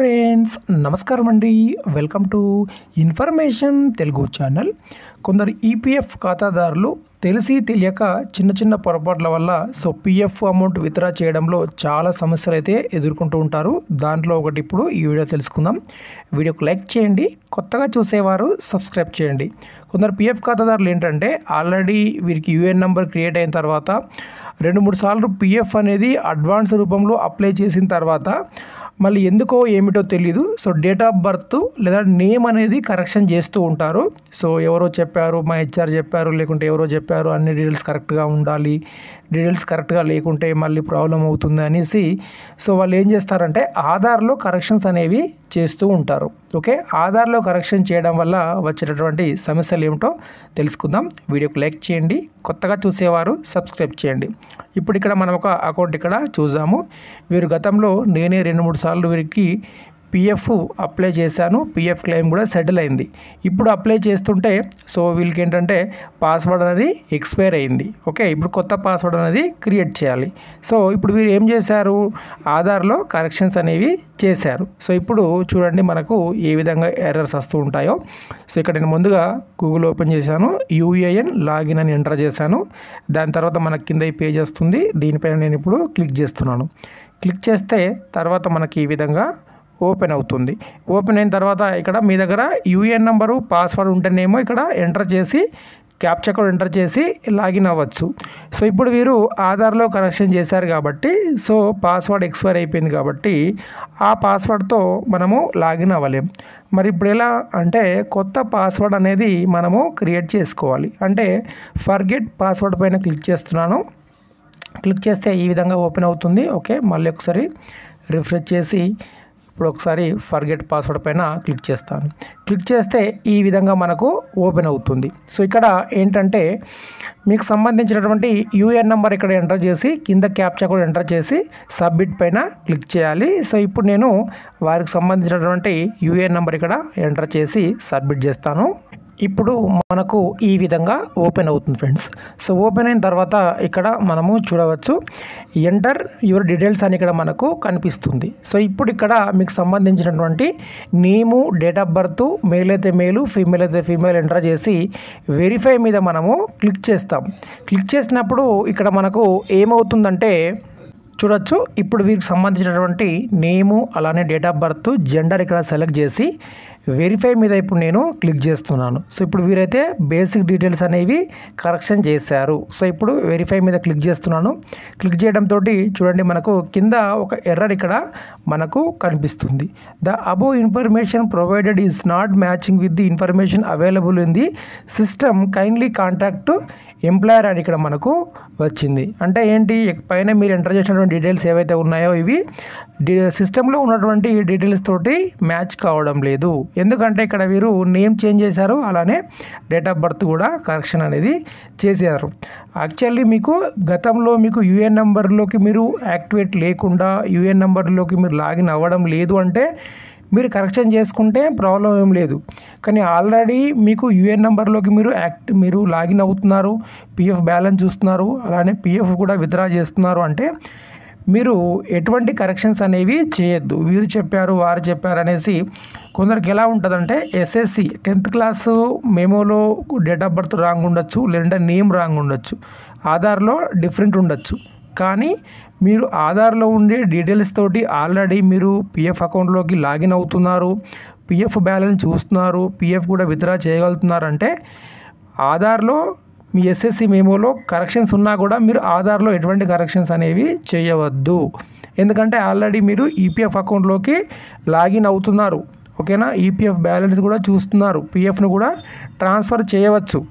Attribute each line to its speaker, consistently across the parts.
Speaker 1: friends నమస్కారం అండి welcome to information Telugu channel కొందరు ఈపీఎఫ్ ఖాతాదారులు తెలిసి తెలియక చిన్న చిన్న పొరపాట్ల వల్ల సో పిఎఫ్ అమౌంట్ విత్డ్రా చేయడంలో చాలా సమస్యలు అయితే ఎదుర్కొంటూ ఉంటారు దాంట్లో ఒకటి ఇప్పుడు ఈ వీడియో తెలుసుకుందాం వీడియోకి లైక్ చేయండి కొత్తగా చూసేవారు సబ్స్క్రైబ్ చేయండి కొందరు పిఎఫ్ ఖాతాదారులు ఏంటంటే ఆల్రెడీ వీరికి యూఎన్ నెంబర్ క్రియేట్ అయిన తర్వాత రెండు మూడు సార్లు పిఎఫ్ అనేది అడ్వాన్స్ రూపంలో అప్లై చేసిన తర్వాత మళ్ళీ ఎందుకో ఏమిటో తెలీదు సో డేట్ ఆఫ్ బర్త్ లేదా నేమ్ అనేది కరెక్షన్ చేస్తూ ఉంటారు సో ఎవరో చెప్పారు మా హెచ్ఆర్ చెప్పారు లేకుంటే ఎవరో చెప్పారు అన్ని డీటెయిల్స్ కరెక్ట్గా ఉండాలి డీటెయిల్స్ కరెక్ట్గా లేకుంటే మళ్ళీ ప్రాబ్లం అవుతుంది అనేసి సో వాళ్ళు ఏం చేస్తారంటే ఆధార్లో కరెక్షన్స్ అనేవి చేస్తూ ఉంటారు ఓకే ఆధార్లో కరెక్షన్ చేయడం వల్ల వచ్చేటటువంటి సమస్యలు ఏమిటో తెలుసుకుందాం వీడియోకి లైక్ చేయండి కొత్తగా చూసేవారు సబ్స్క్రైబ్ చేయండి ఇప్పుడు ఇక్కడ మనం ఒక అకౌంట్ ఇక్కడ చూసాము వీరు గతంలో నేనే రెండు మూడు సార్లు వీరికి పిఎఫ్ అప్లై చేశాను పిఎఫ్ క్లెయిమ్ కూడా సెటిల్ అయింది ఇప్పుడు అప్లై చేస్తుంటే సో వీళ్ళకి ఏంటంటే పాస్వర్డ్ అనేది ఎక్స్పైర్ అయింది ఓకే ఇప్పుడు కొత్త పాస్వర్డ్ అనేది క్రియేట్ చేయాలి సో ఇప్పుడు వీరు ఏం చేశారు ఆధార్లో కరెక్షన్స్ అనేవి చేశారు సో ఇప్పుడు చూడండి మనకు ఏ విధంగా ఎర్రర్స్ వస్తూ ఉంటాయో సో ఇక్కడ నేను ముందుగా గూగుల్ ఓపెన్ చేశాను యూఏఎన్ లాగిన్ అని ఎంటర్ చేశాను దాని తర్వాత మనకి కింద ఈ పేజ్ వస్తుంది దీనిపైన నేను ఇప్పుడు క్లిక్ చేస్తున్నాను క్లిక్ చేస్తే తర్వాత మనకి ఈ విధంగా ఓపెన్ అవుతుంది ఓపెన్ అయిన తర్వాత ఇక్కడ మీ దగ్గర యూఏఎన్ నెంబరు పాస్వర్డ్ ఉంటేనేమో ఇక్కడ ఎంటర్ చేసి క్యాప్చా కోడ్ ఎంటర్ చేసి లాగిన్ అవ్వచ్చు సో ఇప్పుడు వీరు ఆధార్లో కరెక్షన్ చేశారు కాబట్టి సో పాస్వర్డ్ ఎక్స్పైర్ అయిపోయింది కాబట్టి ఆ పాస్వర్డ్తో మనము లాగిన్ అవ్వలేం మరి ఇప్పుడు ఎలా అంటే కొత్త పాస్వర్డ్ అనేది మనము క్రియేట్ చేసుకోవాలి అంటే ఫర్గెట్ పాస్వర్డ్ పైన క్లిక్ చేస్తున్నాను క్లిక్ చేస్తే ఈ విధంగా ఓపెన్ అవుతుంది ఓకే మళ్ళీ ఒకసారి రిఫ్రెష్ చేసి ఇప్పుడు ఒకసారి ఫర్గెట్ పాస్వర్డ్ పైన క్లిక్ చేస్తాను క్లిక్ చేస్తే ఈ విధంగా మనకు ఓపెన్ అవుతుంది సో ఇక్కడ ఏంటంటే మీకు సంబంధించినటువంటి యూఎన్ నెంబర్ ఇక్కడ ఎంటర్ చేసి కింద క్యాప్చా కూడా ఎంటర్ చేసి సబ్మిట్ పైన క్లిక్ చేయాలి సో ఇప్పుడు నేను వారికి సంబంధించినటువంటి యూఏఎన్ నెంబర్ ఇక్కడ ఎంటర్ చేసి సబ్మిట్ చేస్తాను ఇప్పుడు మనకు ఈ విధంగా ఓపెన్ అవుతుంది ఫ్రెండ్స్ సో ఓపెన్ అయిన తర్వాత ఇక్కడ మనము చూడవచ్చు ఎంటర్ యువర్ డీటెయిల్స్ అని ఇక్కడ మనకు కనిపిస్తుంది సో ఇప్పుడు ఇక్కడ మీకు సంబంధించినటువంటి name date of birth male అయితే మేలు ఫీమేల్ అయితే ఫీమేల్ ఎంటర్ చేసి వెరిఫై మీద మనము క్లిక్ చేస్తాం క్లిక్ చేసినప్పుడు ఇక్కడ మనకు ఏమవుతుందంటే చూడొచ్చు ఇప్పుడు వీరికి సంబంధించినటువంటి నేము అలానే డేట్ ఆఫ్ బర్త్ జెండర్ ఇక్కడ సెలెక్ట్ చేసి వెరిఫై మీద ఇప్పుడు నేను క్లిక్ చేస్తున్నాను సో ఇప్పుడు వీరైతే బేసిక్ డీటెయిల్స్ అనేవి కరెక్షన్ చేశారు సో ఇప్పుడు వెరిఫై మీద క్లిక్ చేస్తున్నాను క్లిక్ చేయడంతో చూడండి మనకు కింద ఒక ఎర్రర్ ఇక్కడ మనకు కనిపిస్తుంది the above information provided is not matching with the information available in the system kindly contact employer అని ఇక్కడ మనకు వచ్చింది అంటే ఏంటి పైన మీరు ఎంటర్ చేసినటువంటి డీటెయిల్స్ ఏవైతే ఉన్నాయో ఇవి డి సిస్టంలో ఉన్నటువంటి డీటెయిల్స్ తోటి మ్యాచ్ కావడం లేదు ఎందుకంటే ఇక్కడ వీరు నేమ్ చేంజ్ చేశారు అలానే డేట్ ఆఫ్ బర్త్ కూడా కరెక్షన్ అనేది చేశారు యాక్చువల్లీ మీకు గతంలో మీకు యూఎన్ నెంబర్లోకి మీరు యాక్టివేట్ లేకుండా యూఎన్ నెంబర్లోకి మీరు లాగిన్ అవ్వడం లేదు అంటే మీరు కరెక్షన్ చేసుకుంటే ప్రాబ్లం ఏం లేదు కానీ ఆల్రెడీ మీకు యూఎన్ నెంబర్లోకి మీరు యాక్ట్ మీరు లాగిన్ అవుతున్నారు పిఎఫ్ బ్యాలెన్స్ చూస్తున్నారు అలానే పిఎఫ్ కూడా విత్డ్రా చేస్తున్నారు అంటే మీరు ఎటువంటి కరెక్షన్స్ అనేవి చేయొద్దు వీరు చెప్పారు వారు చెప్పారు అనేసి కొందరికి ఎలా ఉంటుందంటే ఎస్ఎస్సి టెన్త్ క్లాసు మెమోలో డేట్ ఆఫ్ బర్త్ రాంగ్ ఉండొచ్చు లేదంటే నేమ్ రాంగ్ ఉండొచ్చు ఆధార్లో డిఫరెంట్ ఉండొచ్చు కానీ మీరు ఆధార్లో ఉండే డీటెయిల్స్ తోటి ఆల్రెడీ మీరు పిఎఫ్ అకౌంట్లోకి లాగిన్ అవుతున్నారు పిఎఫ్ బ్యాలెన్స్ చూస్తున్నారు పిఎఫ్ కూడా విత్డ్రా చేయగలుగుతున్నారంటే ఆధార్లో మీ ఎస్ఎస్సి మేమోలో కరెక్షన్స్ ఉన్నా కూడా మీరు ఆధార్లో ఎటువంటి కరెక్షన్స్ అనేవి చేయవద్దు ఎందుకంటే ఆల్రెడీ మీరు ఈపీఎఫ్ అకౌంట్లోకి లాగిన్ అవుతున్నారు ఓకేనా ఈపీఎఫ్ బ్యాలెన్స్ కూడా చూస్తున్నారు పిఎఫ్ను కూడా ట్రాన్స్ఫర్ చేయవచ్చు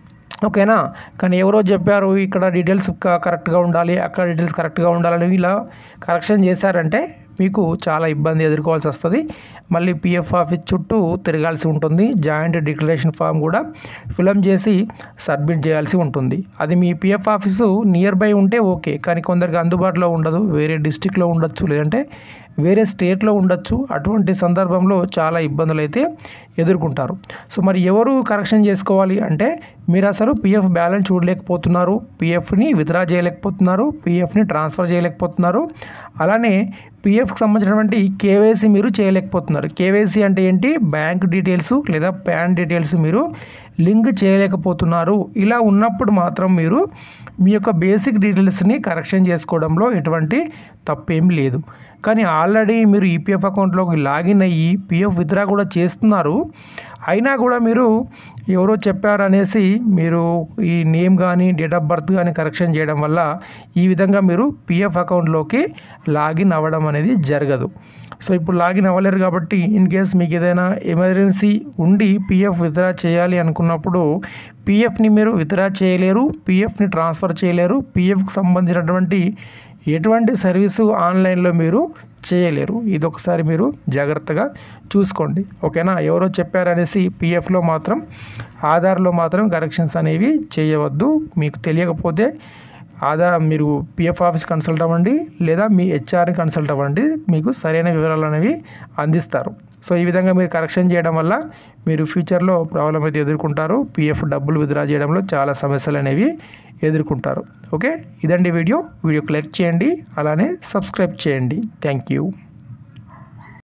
Speaker 1: ఓకేనా కానీ ఎవరో చెప్పారు ఇక్కడ డీటెయిల్స్ కరెక్ట్గా ఉండాలి అక్కడ డీటెయిల్స్ కరెక్ట్గా ఉండాలని ఇలా కరెక్షన్ చేశారంటే మీకు చాలా ఇబ్బంది ఎదుర్కోవాల్సి వస్తుంది మళ్ళీ పిఎఫ్ ఆఫీస్ చుట్టూ తిరగాల్సి ఉంటుంది జాయింట్ డిక్లరేషన్ ఫామ్ కూడా ఫిలప్ చేసి సబ్మిట్ చేయాల్సి ఉంటుంది అది మీ పిఎఫ్ ఆఫీసు నియర్ బై ఉంటే ఓకే కానీ కొందరికి అందుబాటులో ఉండదు వేరే డిస్టిక్లో ఉండొచ్చు లేదంటే వేరే స్టేట్లో ఉండొచ్చు అటువంటి సందర్భంలో చాలా ఇబ్బందులు అయితే ఎదుర్కొంటారు సో మరి ఎవరు కరెక్షన్ చేసుకోవాలి అంటే మీరు అసలు పిఎఫ్ బ్యాలెన్స్ చూడలేకపోతున్నారు పిఎఫ్ని విత్డ్రా చేయలేకపోతున్నారు పిఎఫ్ని ట్రాన్స్ఫర్ చేయలేకపోతున్నారు అలానే పిఎఫ్కి సంబంధించినటువంటి కేవైసీ మీరు చేయలేకపోతున్నారు కేవైసీ అంటే ఏంటి బ్యాంక్ డీటెయిల్స్ లేదా ప్యాన్ డీటెయిల్స్ మీరు లింక్ చేయలేకపోతున్నారు ఇలా ఉన్నప్పుడు మాత్రం మీరు మీ యొక్క బేసిక్ డీటెయిల్స్ని కరెక్షన్ చేసుకోవడంలో ఎటువంటి తప్పేం లేదు కానీ ఆల్రెడీ మీరు ఈపీఎఫ్ అకౌంట్లోకి లాగిన్ అయ్యి పిఎఫ్ విత్డ్రా కూడా చేస్తున్నారు అయినా కూడా మీరు ఎవరో చెప్పారనేసి మీరు ఈ నేమ్ కానీ డేట్ ఆఫ్ బర్త్ కానీ కరెక్షన్ చేయడం వల్ల ఈ విధంగా మీరు పిఎఫ్ అకౌంట్లోకి లాగిన్ అవ్వడం అనేది జరగదు సో ఇప్పుడు లాగిన్ అవ్వలేరు కాబట్టి ఇన్ కేస్ మీకు ఏదైనా ఎమర్జెన్సీ ఉండి పిఎఫ్ విత్డ్రా చేయాలి అనుకున్నప్పుడు పిఎఫ్ని మీరు విత్డ్రా చేయలేరు పిఎఫ్ని ట్రాన్స్ఫర్ చేయలేరు పిఎఫ్కి సంబంధించినటువంటి ఎటువంటి సర్వీసు ఆన్లైన్లో మీరు చేయలేరు ఇది ఒకసారి మీరు జాగ్రత్తగా చూసుకోండి ఓకేనా ఎవరో చెప్పారనేసి పిఎఫ్లో మాత్రం ఆధార్లో మాత్రం కరెక్షన్స్ అనేవి చేయవద్దు మీకు తెలియకపోతే ఆధార్ మీరు పిఎఫ్ ఆఫీస్ కన్సల్ట్ అవ్వండి లేదా మీ హెచ్ఆర్ని కన్సల్ట్ అవ్వండి మీకు సరైన వివరాలు అనేవి అందిస్తారు సో ఈ విధంగా మీరు కరెక్షన్ చేయడం వల్ల మీరు ఫ్యూచర్లో ప్రాబ్లం అయితే ఎదుర్కొంటారు పిఎఫ్ డబ్బులు విత్డ్రా చేయడంలో చాలా సమస్యలు అనేవి ఎదుర్కొంటారు ఓకే ఇదండి వీడియో వీడియోకి లైక్ చేయండి అలానే సబ్స్క్రైబ్ చేయండి థ్యాంక్ యూ